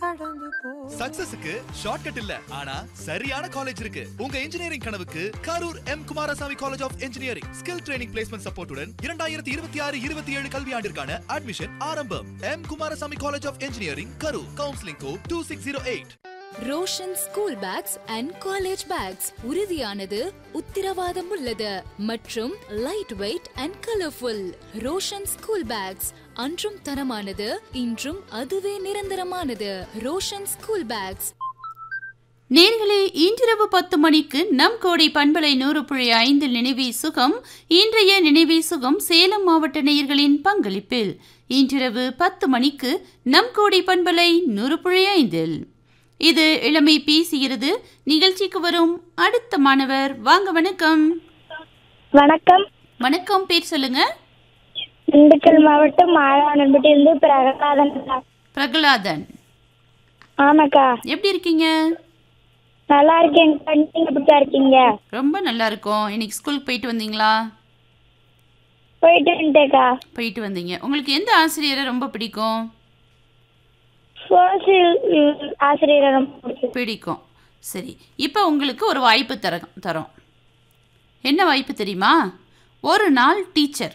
கடந்து போ சக்சஸுக்கு ஷார்ட்கட் இல்ல ஆனா சரியான காலேஜ் இருக்கு உங்க இன்ஜினியரிங் கனவுக்கு Karur M Kumarasamy college of engineering skill training placement சப்போர்ட்டுடன் இரண்டாயிரத்தி இருபத்தி ஆறு இருபத்தி ஏழு கல்வியாண்டிற்கான அட்மிஷன் ஆரம்பம் M Kumarasamy college of engineering Karur counselling code two six zero eight Roshan school bags and college bags உறுதியானது உத்திரவாதம் உள்ளது மற்றும் light weight and colourful Roshan school bags அன்றும் தரமானது இன்றும் அதுவே நிரந்தரமானது ரோஷன் ஸ்கூல் பேக்ஸ் நேர்களே இன்றிரவு பத்து மணிக்கு நம் கோடி பண்பலை நூறு புள்ளி ஐந்து நினைவி சுகம் இன்றைய நினைவி சுகம் சேலம் மாவட்ட நேயர்களின் பங்களிப்பில் இன்றிரவு பத்து மணிக்கு நம் கோடி பண்பலை நூறு புள்ளி ஐந்தில் இது இளமை பேசுகிறது நிகழ்ச்சிக்கு வரும் அடுத்த மாணவர் வாங்க வணக்கம் வணக்கம் வணக்கம் பேர் சொல்லுங்க திண்டுக்கல் மாவட்டம் ஆழ்வானன்பட்டியிலிருந்து பிரகலாதன் அக்கா. பிரகலாதன் ஆமாக்கா எப்படி இருக்கீங்க நல்லா இருக்கேங்கக்கா நீங்க எப்படிக்கா இருக்கீங்க ரொம்ப நல்லா இருக்கோம் இன்னைக்கு ஸ்கூலுக்கு போயிட்டு வந்தீங்களா போயிட்டு வந்துட்டேக்கா போயிட்டு வந்தீங்க உங்களுக்கு எந்த ஆசிரியரை ரொம்ப பிடிக்கும் சோசியல் ஆசிரியரை ரொம்ப பிடிச்சது பிடிக்கும் சரி இப்போ உங்களுக்கு ஒரு வாய்ப்பு தர தரோம் என்ன வாய்ப்பு தெரியுமா ஒரு நாள் டீச்சர்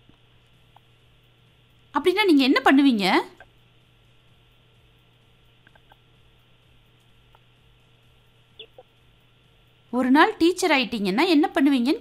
அப்படின்னா நீங்கள் என்ன பண்ணுவீங்க ஒரு நாள் டீச்சர் ஆயிட்டீங்கன்னா என்ன பண்ணுவீங்கன்னு